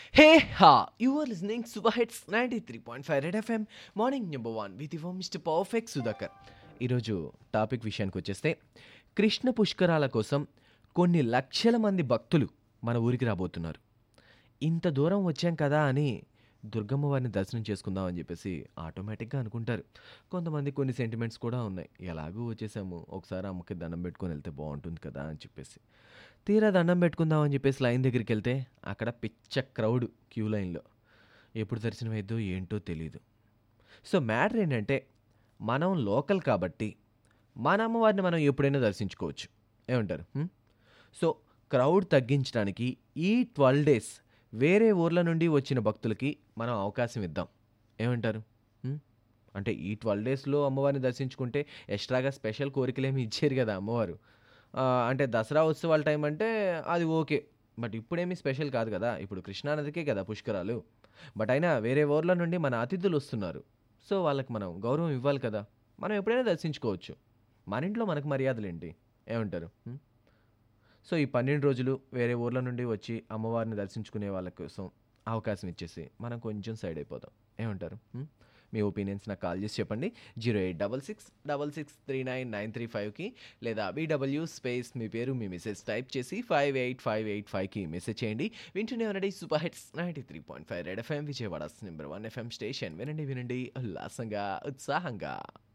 Hey ha! You are listening Super Hits 93.5 Red FM morning number one with your mister perfect Sudhakar ఈరోజు topic విషయానికి వచ్చేస్తే కృష్ణ పుష్కరాల కోసం కొన్ని లక్షల మంది భక్తులు మన ఊరికి రాబోతున్నారు ఇంత దూరం వచ్చాం కదా అని దుర్గమ్మ వారిని దర్శనం చేసుకుందాం అని చెప్పేసి ఆటోమేటిక్గా అనుకుంటారు కొంతమంది కొన్ని సెంటిమెంట్స్ కూడా ఉన్నాయి ఎలాగూ వచ్చేసాము ఒకసారి అమ్మకి దండం పెట్టుకొని వెళ్తే బాగుంటుంది కదా అని చెప్పేసి తీరా దండం పెట్టుకుందాం అని చెప్పేసి లైన్ దగ్గరికి వెళ్తే అక్కడ పిచ్చ క్రౌడ్ క్యూ లైన్లో ఎప్పుడు దర్శనం అయిద్దో ఏంటో తెలియదు సో మ్యాటర్ ఏంటంటే మనం లోకల్ కాబట్టి మన అమ్మవారిని మనం ఎప్పుడైనా దర్శించుకోవచ్చు ఏమంటారు హ్మ్? సో క్రౌడ్ తగ్గించడానికి ఈ ట్వెల్వ్ డేస్ వేరే ఊర్ల నుండి వచ్చిన భక్తులకి మనం అవకాశం ఇద్దాం ఏమంటారు హ్మ్? అంటే ఈ ట్వెల్వ్ డేస్లో అమ్మవారిని దర్శించుకుంటే ఎక్స్ట్రాగా స్పెషల్ కోరికలు ఏమి ఇచ్చారు కదా అమ్మవారు ఆ, అంటే దసరా ఉత్సవాల టైం అంటే అది ఓకే బట్ ఇప్పుడేమీ స్పెషల్ కాదు కదా ఇప్పుడు కృష్ణానదికే కదా పుష్కరాలు బట్ అయినా వేరే ఊర్ల నుండి మన అతిథులు వస్తున్నారు సో వాళ్ళకి మనం గౌరవం ఇవ్వాలి కదా మనం ఎప్పుడైనా దర్శించుకోవచ్చు మన ఇంట్లో మనకు మర్యాదలు ఏంటి ఏమంటారు హ్మ్? సో ఈ పన్నెండు రోజులు వేరే ఊర్ల నుండి వచ్చి అమ్మవారిని దర్శించుకునే వాళ్ళ కోసం అవకాశం ఇచ్చేసి మనం కొంచెం సైడ్ అయిపోదాం ఏమంటారు హ్మ్? మీ ఒపీనియన్స్ నాకు కాల్ చేసి చెప్పండి zero eight double six double six three nine nine three ఫైవ్కి లేదా బీడబ్ల్యూ స్పేస్ మీ పేరు మీ మెసేజ్ టైప్ చేసి ఫైవ్ ఎయిట్ ఫైవ్ ఎయిట్ ఫైవ్కి మెసేజ్ చేయండి వింటూనే ఉండండి super hits ninety three point five red FM Vijayawada number one FM station వినండి వినండి ఉల్లాసంగా ఉత్సాహంగా